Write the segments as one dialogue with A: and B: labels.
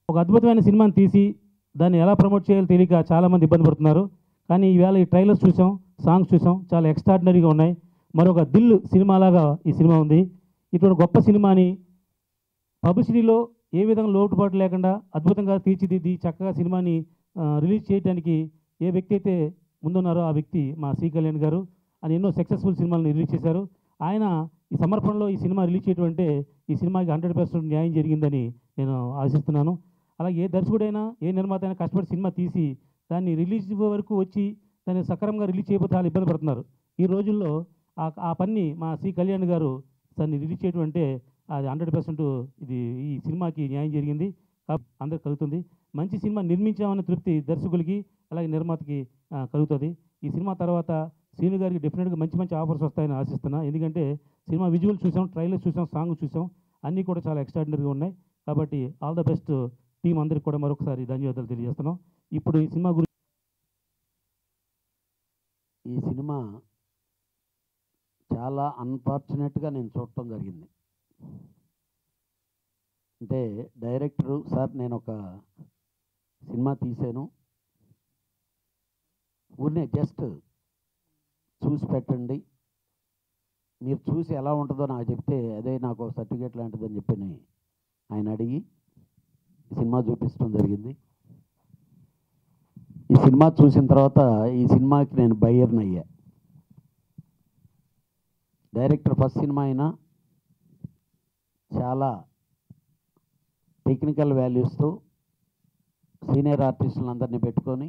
A: ఒక అద్భుతమైన సినిమాని తీసి దాన్ని ఎలా ప్రమోట్ చేయాలో తెలియక చాలామంది ఇబ్బంది పడుతున్నారు కానీ ఈవేళ ఈ ట్రైలర్స్ చూసాం సాంగ్స్ చూసాం చాలా ఎక్స్ట్రాడినరీగా ఉన్నాయి మరొక దిల్ సినిమాలాగా ఈ సినిమా ఉంది ఇటువంటి గొప్ప సినిమాని పబ్లిసిటీలో ఏ విధంగా లోటుపాటు లేకుండా అద్భుతంగా తీర్చిదిద్ది చక్కగా సినిమాని ఆ, రిలీజ్ చేయడానికి ఏ వ్యక్తి అయితే ముందున్నారో ఆ వ్యక్తి మా సి కళ్యాణ్ గారు ఆయన ఎన్నో సక్సెస్ఫుల్ సినిమాలను రిలీజ్ చేశారు ఆయన ఈ సమర్పణలో ఈ సినిమా రిలీజ్ చేయడం అంటే ఈ సినిమాకి హండ్రెడ్ పర్సెంట్ న్యాయం జరిగిందని నేను ఆశిస్తున్నాను అలాగే ఏ దర్శకుడైనా ఏ నిర్మాత అయినా కష్టపడి సినిమా తీసి దాన్ని రిలీజ్ వరకు వచ్చి దాన్ని సక్రమంగా రిలీజ్ చేయకపోతే చాలా ఇబ్బంది పడుతున్నారు ఈ రోజుల్లో ఆ ఆ పని మా సి కళ్యాణ్ గారు దాన్ని రిలీజ్ చేయడం అంటే అది హండ్రెడ్ పర్సెంట్ ఇది ఈ సినిమాకి న్యాయం జరిగింది కాబ- అందరికి కలుగుతుంది మంచి సినిమా నిర్మించామనే తృప్తి దర్శకులకి అలాగే నిర్మాతకి ఆ, కలుగుతుంది ఈ సినిమా తర్వాత శ్రీను గారికి డెఫినెట్గా మంచి మంచి ఆఫర్స్ వస్తాయని ఆశిస్తున్నా ఎందుకంటే సినిమా విజువల్ చూసాం ట్రైలర్ చూసాం సాంగ్ చూసాం అన్నీ కూడా చాలా ఎక్స్ట్రాడినరీగా ఉన్నాయి కాబట్టి ఆల్ ద బెస్ట్ టీం అందరికి కూడా మరొకసారి ధన్యవాదాలు తెలియజేస్తున్నాం ఇప్పుడు ఈ సినిమా గురించి
B: ఈ సినిమా చాలా అన్ఫార్చునేట్గా నేను చూడటం జరిగింది అంటే డైరెక్టరు సార్ నేను ఒక సినిమా తీశాను ఊరినే జస్ట్ చూసి పెట్టండి మీరు చూసి ఎలా ఉంటుందో నాకు చెప్తే అదే నాకు సర్టిఫికేట్ లాంటిదని చెప్పి ఆయన అడిగి ఈ సినిమా చూపించడం జరిగింది ఈ సినిమా చూసిన తర్వాత ఈ సినిమాకి నేను బయ్యర్ని అయ్యా డైరెక్టర్ ఫస్ట్ సినిమా అయినా చాలా టెక్నికల్ వాల్యూస్తో సీనియర్ ఆర్టిస్టులందరినీ పెట్టుకొని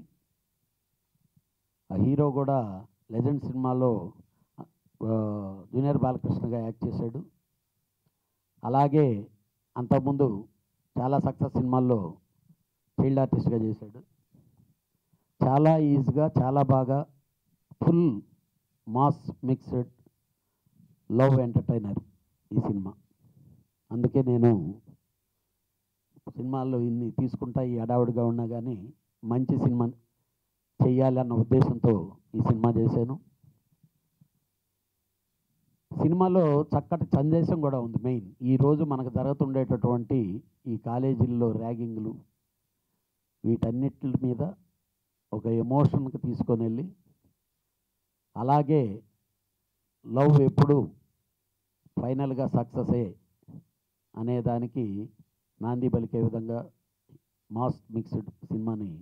B: ఆ హీరో కూడా లెజెండ్ సినిమాలో ఆ, జూనియర్ బాలకృష్ణగా యాక్ట్ చేశాడు అలాగే అంతకుముందు చాలా సక్సెస్ సినిమాల్లో చైల్డ్ ఆర్టిస్ట్గా చేశాడు చాలా ఈజీగా చాలా బాగా full mass mixed love entertainer ఈ సినిమా అందుకే నేను సినిమాల్లో ఇన్ని తీసుకుంటా ఈ అడావుడిగా ఉన్నా కానీ మంచి సినిమా చెయ్యాలన్న ఉద్దేశంతో ఈ సినిమా చేశాను సినిమాలో చక్కటి సందేశం కూడా ఉంది మెయిన్ ఈరోజు మనకు జరుగుతుండేటటువంటి ఈ కాలేజీల్లో ర్యాగింగ్లు వీటన్నిటి మీద ఒక ఎమోషన్కి తీసుకొని వెళ్ళి అలాగే లవ్ ఎప్పుడు ఫైనల్గా సక్సెసే అనే దానికి నాంది పలికే విధంగా మాస్ మిక్స్డ్ సినిమాని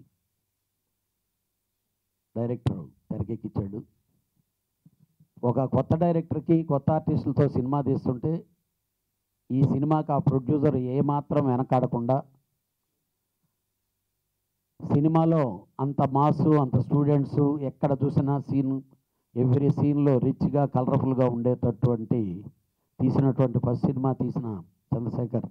B: డైరెక్టర్ తెరకెక్కించాడు ఒక కొత్త డైరెక్టర్కి కొత్త ఆర్టిస్టులతో సినిమా తీస్తుంటే ఈ సినిమాకి ఆ ప్రొడ్యూసర్ ఏమాత్రం వెనకాడకుండా సినిమాలో అంత మాసు అంత స్టూడెంట్స్ ఎక్కడ చూసినా సీన్ ఎవ్రీ సీన్లో రిచ్గా కలర్ఫుల్గా ఉండేటటువంటి తీసినటువంటి ఫస్ట్ సినిమా తీసిన చంద్రశేఖర్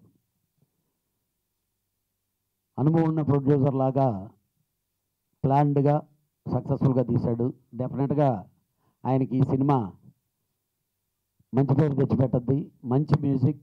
B: అనుభవం ఉన్న ప్రొడ్యూసర్ లాగా ప్లాన్డ్గా సక్సెస్ఫుల్గా తీశాడు డెఫినెట్గా ఆయనకి ఈ సినిమా మంచి పేరు తెచ్చిపెట్టద్ది మంచి మ్యూజిక్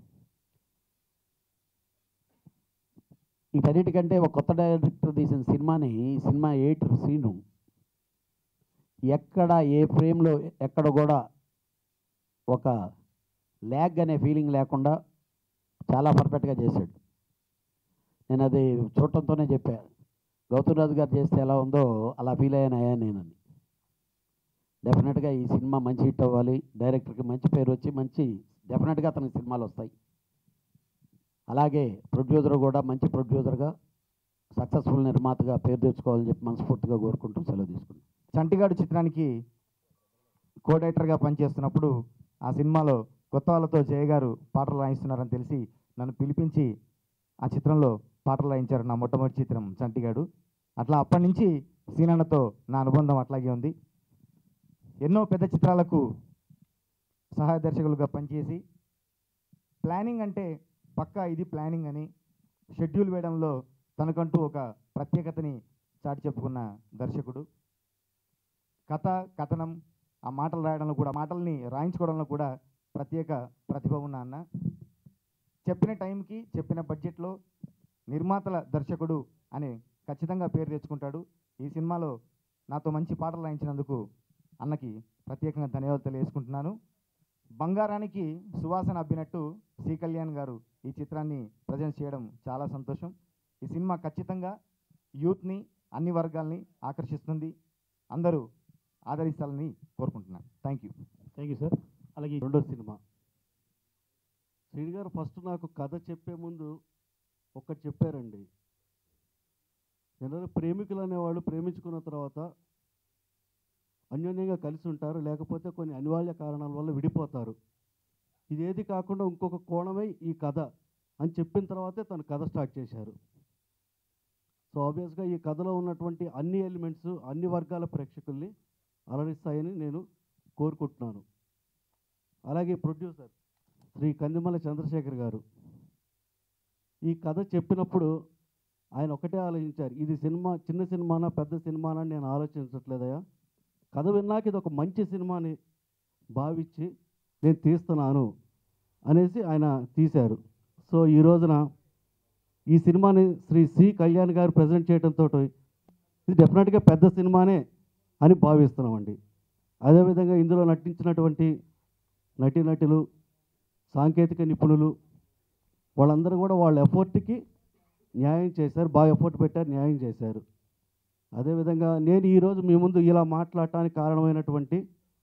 B: వీటన్నిటికంటే ఒక కొత్త డైరెక్టర్ తీసిన సినిమాని ఈ సినిమా ఎయిట్ సీను ఎక్కడ ఏ ఫ్రేమ్లో ఎక్కడ కూడా ఒక ల్యాగ్ అనే ఫీలింగ్ లేకుండా చాలా పర్ఫెక్ట్గా చేశాడు నేను అది చూడటంతోనే చెప్పా గౌతమ్ రాజు గారు చేస్తే ఎలా ఉందో అలా ఫీల్ అయ్యాను అయ్యా నేనని డెఫినెట్గా ఈ సినిమా మంచి హిట్ అవ్వాలి డైరెక్టర్కి మంచి పేరు వచ్చి మంచి డెఫినెట్గా అతనికి సినిమాలు వస్తాయి అలాగే ప్రొడ్యూసర్ కూడా మంచి ప్రొడ్యూసర్గా సక్సెస్ఫుల్ నిర్మాతగా పేరు తెచ్చుకోవాలని చెప్పి మనస్ఫూర్తిగా కోరుకుంటూ సెలవు తీసుకుంటాను
C: చంటిగాడు చిత్రానికి కో డైరెక్టర్గా పనిచేస్తున్నప్పుడు ఆ సినిమాలో కొత్త వాళ్ళతో జయ గారు పాటలు రాయిస్తున్నారని తెలిసి నన్ను పిలిపించి ఆ చిత్రంలో పాటలు రాయించారు నా మొట్టమొదటి చిత్రం చంటిగాడు అట్లా అప్పటి నుంచి సీనన్నతో నా అనుబంధం అట్లాగే ఉంది ఎన్నో పెద్ద చిత్రాలకు సహాయ దర్శకులుగా పనిచేసి ప్లానింగ్ అంటే పక్కా ఇది ప్లానింగ్ అని షెడ్యూల్ వేయడంలో తనకంటూ ఒక ప్రత్యేకతని చాటి చెప్పుకున్న దర్శకుడు కథ కథనం ఆ మాటలు రాయడంలో కూడా మాటల్ని రాయించుకోవడంలో కూడా ప్రత్యేక ప్రతిభ ఉన్న అన్న చెప్పిన టైంకి చెప్పిన బడ్జెట్లో నిర్మాతల దర్శకుడు అని ఖచ్చితంగా పేరు తెచ్చుకుంటాడు ఈ సినిమాలో నాతో మంచి పాటలు రాయించినందుకు అన్నకి ప్రత్యేకంగా ధన్యవాదాలు తెలియజేసుకుంటున్నాను బంగారానికి సువాసన అబ్బినట్టు సి కళ్యాణ్ గారు ఈ చిత్రాన్ని ప్రజెంట్ చేయడం చాలా సంతోషం ఈ సినిమా ఖచ్చితంగా యూత్ని అన్ని వర్గాల్ని ఆకర్షిస్తుంది అందరూ ఆదరించాలని కోరుకుంటున్నాను thank you
A: thank you sir అలాగే
D: రెండో సినిమా శ్రీని గారు ఫస్ట్ నాకు కథ చెప్పే ముందు ఒక్కటి చెప్పారండి జనరల్ ప్రేమికులు అనేవాళ్ళు ప్రేమించుకున్న తర్వాత అన్యోన్యంగా కలిసి ఉంటారు లేకపోతే కొన్ని అనివార్య కారణాల వల్ల విడిపోతారు ఇదేది కాకుండా ఇంకొక కోణమై ఈ కథ అని చెప్పిన తర్వాతే తను కథ స్టార్ట్ చేశారు సో ఆబ్వియస్గా ఈ కథలో ఉన్నటువంటి అన్ని ఎలిమెంట్స్ అన్ని వర్గాల ప్రేక్షకుల్ని అలరిస్తాయని నేను కోరుకుంటున్నాను అలాగే ప్రొడ్యూసర్ శ్రీ కందిమల చంద్రశేఖర్ గారు ఈ కథ చెప్పినప్పుడు ఆయన ఒకటే ఆలోచించారు ఇది సినిమా చిన్న సినిమానా పెద్ద సినిమానా అని నేను ఆలోచించట్లేదయా కథ విన్నాక ఇది ఒక మంచి సినిమాని భావించి నేను తీస్తున్నాను అనేసి ఆయన తీశారు సో ఈ రోజున ఈ సినిమాని శ్రీ సి కళ్యాణ్ గారు ప్రజెంట్ చేయడంతో ఇది డెఫినెట్గా పెద్ద సినిమానే అని భావిస్తున్నామండి అదేవిధంగా ఇందులో నటించినటువంటి నటీనటులు సాంకేతిక నిపుణులు వాళ్ళందరూ కూడా వాళ్ళ ఎఫర్ట్కి న్యాయం చేశారు బాగా ఎఫర్ట్ పెట్టారు న్యాయం చేశారు అదేవిధంగా నేను ఈరోజు మీ ముందు ఇలా మాట్లాడటానికి కారణమైనటువంటి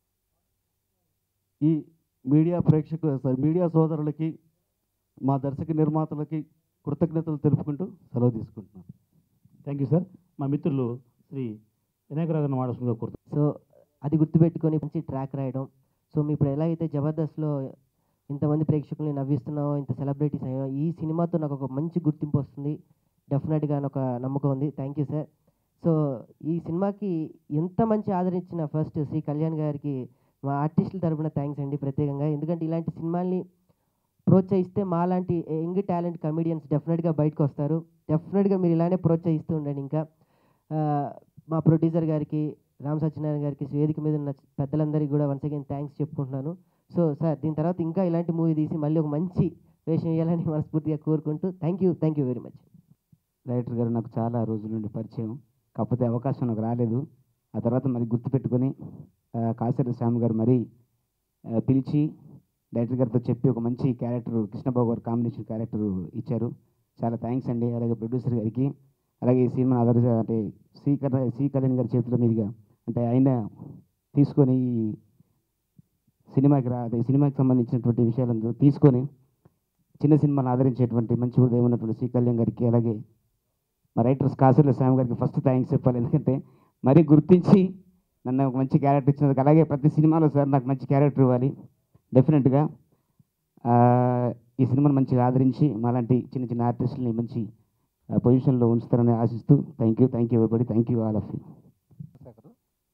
D: ఈ మీడియా ప్రేక్షకు సారీ మీడియా సోదరులకి మా దర్శక నిర్మాతలకి కృతజ్ఞతలు తెలుపుకుంటూ సెలవు తీసుకుంటున్నాను
A: థ్యాంక్ యూ సార్ మా మిత్రులు శ్రీ వినాయకరాజన్ మాడసుగా కోరుతాను
E: సో అది గుర్తుపెట్టుకొని మంచి ట్రాక్ రాయడం సో మీ ఇప్పుడు ఎలా అయితే జబర్దస్త్లో ఇంతమంది ప్రేక్షకుల్ని నవ్విస్తున్నామో ఇంత సెలబ్రిటీస్ అయ్యో ఈ సినిమాతో నాకు ఒక మంచి గుర్తింపు వస్తుంది డెఫినెట్గా నాకు ఒక నమ్మకం ఉంది థ్యాంక్ యూ సార్ సో ఈ సినిమాకి ఎంత మంచి ఆదరించిన ఫస్ట్ శ్రీ కళ్యాణ్ గారికి మా ఆర్టిస్టుల తరపున థ్యాంక్స్ అండి ప్రత్యేకంగా ఎందుకంటే ఇలాంటి సినిమాల్ని ప్రోత్సహిస్తే మాలాంటి యంగ్ టాలెంట్ కమెడియన్స్ డెఫినెట్గా బయటకు వస్తారు డెఫినెట్గా మీరు ఇలానే ప్రోత్సహిస్తూ ఉండండి ఇంకా ఆ, మా ప్రొడ్యూసర్ గారికి రామ్ సత్యనారాయణ గారికి వేదిక మీద ఉన్న పెద్దలందరికీ కూడా వన్స్ అగైన్ థ్యాంక్స్ చెప్పుకుంటున్నాను సో సార్ దీని తర్వాత ఇంకా ఇలాంటి మూవీ తీసి మళ్ళీ ఒక మంచి వేషం వేయాలని మనస్ఫూర్తిగా కోరుకుంటూ thank you thank you very much
F: director గారు నాకు చాలా రోజుల నుండి పరిచయం కాకపోతే అవకాశం నాకు రాలేదు ఆ తర్వాత మరి గుర్తుపెట్టుకొని ఆ, కాసిరెడ్డి శ్యామ్ గారు మరీ ఆ, పిలిచి డైరెక్టర్ గారితో చెప్పి ఒక మంచి క్యారెక్టర్ కృష్ణబాబు గారు కాంబినేషన్ క్యారెక్టర్ ఇచ్చారు చాలా థ్యాంక్స్ అండి అలాగే ప్రొడ్యూసర్ గారికి అలాగే ఈ సినిమా ఆధార అంటే సి కళ్యాణ్ సి కళ్యాణ్ గారి చేతుల మీదుగా అంటే ఆయన తీసుకొని ఈ సినిమాకి రా అదే సినిమాకి సంబంధించినటువంటి విషయాలందరూ తీసుకొని చిన్న సినిమాను ఆదరించేటువంటి మంచి హృదయం ఉన్నటువంటి సి కళ్యాణ్ గారికి అలాగే మా రైటర్స్ కాసుల శ్యామ్ గారికి ఫస్ట్ థ్యాంక్స్ చెప్పాలి ఎందుకంటే మరీ గుర్తించి నన్ను ఒక మంచి క్యారెక్టర్ ఇచ్చినందుకు అలాగే ప్రతి సినిమాలో సార్ నాకు మంచి క్యారెక్టర్ ఇవ్వాలి డెఫినెట్గా ఆ, ఈ సినిమాను మంచిగా ఆదరించి మాలాంటి చిన్న చిన్న ఆర్టిస్టులని మంచి పొజిషన్లో ఉంచుతారని ఆశిస్తూ thank you thank you everybody thank you all of you
G: Shekhar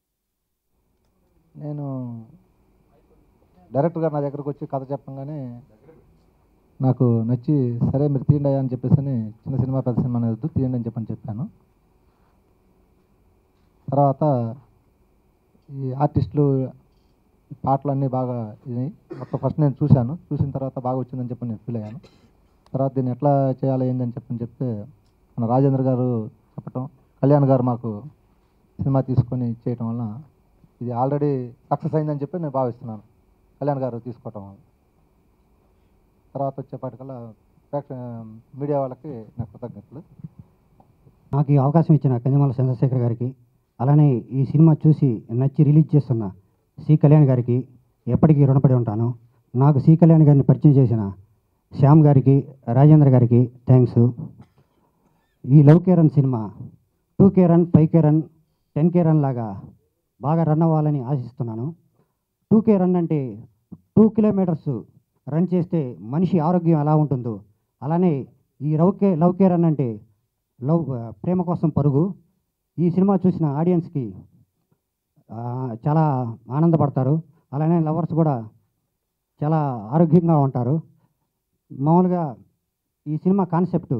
G: నేను డైరెక్టర్ గారు నా దగ్గరకు వచ్చి కథ చెప్పంగానే నాకు నచ్చి సరే మీరు తీయండి అయ్యా అని చెప్పేసి అని చిన్న సినిమా పెద్ద సినిమా అనేది వద్దు, తీయండి అని చెప్పని చెప్పాను తర్వాత ఈ ఆర్టిస్టులు ఈ పాటలన్నీ బాగా ఇది మొత్తం ఫస్ట్ నేను చూశాను చూసిన తర్వాత బాగా వచ్చిందని చెప్పి నేను ఫీల్ అయ్యాను తర్వాత దీన్ని ఎట్లా చేయాలి ఏంది అని చెప్పని చెప్తే మన రాజేంద్ర గారు చెప్పటం కళ్యాణ్ గారు మాకు సినిమా తీసుకొని చేయటం వలన ఇది ఆల్రెడీ సక్సెస్ అయిందని చెప్పి నేను భావిస్తున్నాను కళ్యాణ్ గారు తీసుకోవటం వల్ల తర్వాత వచ్చేపాటికల్లా ప్రేక్ష మీడియా వాళ్ళకి నా కృతజ్ఞతలు
H: నాకు ఈ అవకాశం ఇచ్చిన కందిమల చంద్రశేఖర్ గారికి అలానే ఈ సినిమా చూసి నచ్చి రిలీజ్ చేస్తున్న సి కళ్యాణ్ గారికి ఎప్పటికీ రుణపడి ఉంటాను నాకు సి కళ్యాణ్ గారిని పరిచయం చేసిన శ్యామ్ గారికి రాజేంద్ర గారికి థ్యాంక్స్ ఈ love K run cinema two K run five K run ten K run లాగా బాగా రన్ అవ్వాలని ఆశిస్తున్నాను టూ కే రన్ అంటే టూ కిలోమీటర్స్ రన్ చేస్తే మనిషి ఆరోగ్యం ఎలా ఉంటుందో అలానే ఈ love K love K run అంటే లవ్ ప్రేమ కోసం పరుగు ఈ సినిమా చూసిన ఆడియన్స్కి ఆ, చాలా ఆనందపడతారు అలానే లవర్స్ కూడా చాలా ఆరోగ్యంగా ఉంటారు మామూలుగా ఈ సినిమా కాన్సెప్ట్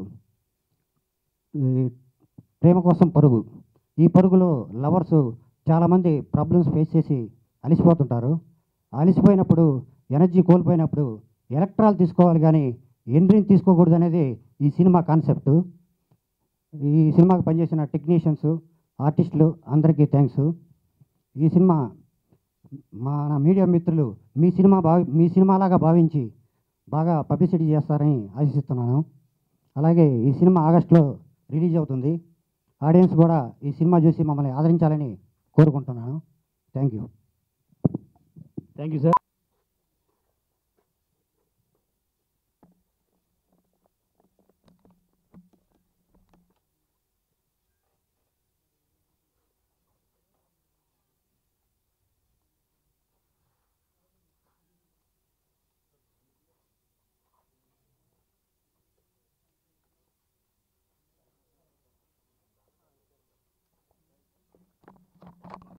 H: ఈ ప్రేమ కోసం పరుగు ఈ పరుగులో లవర్స్ చాలామంది ప్రాబ్లమ్స్ ఫేస్ చేసి అలిసిపోతుంటారు అలిసిపోయినప్పుడు ఎనర్జీ కోల్పోయినప్పుడు ఎలక్ట్రాల్ తీసుకోవాలి కానీ ఎండ్రీని తీసుకోకూడదు అనేది ఈ సినిమా కాన్సెప్ట్ ఈ సినిమాకి పనిచేసిన టెక్నీషియన్స్ ఆర్టిస్టులు అందరికీ థ్యాంక్స్ ఈ సినిమా మా నా మీడియా మిత్రులు మీ సినిమా భావి మీ సినిమాలాగా భావించి బాగా పబ్లిసిటీ చేస్తారని ఆశిస్తున్నాను అలాగే ఈ సినిమా ఆగస్టులో రిలీజ్ అవుతుంది ఆడియన్స్ కూడా ఈ సినిమా చూసి మమ్మల్ని ఆదరించాలని కోరుకుంటున్నాను thank you
A: thank you sir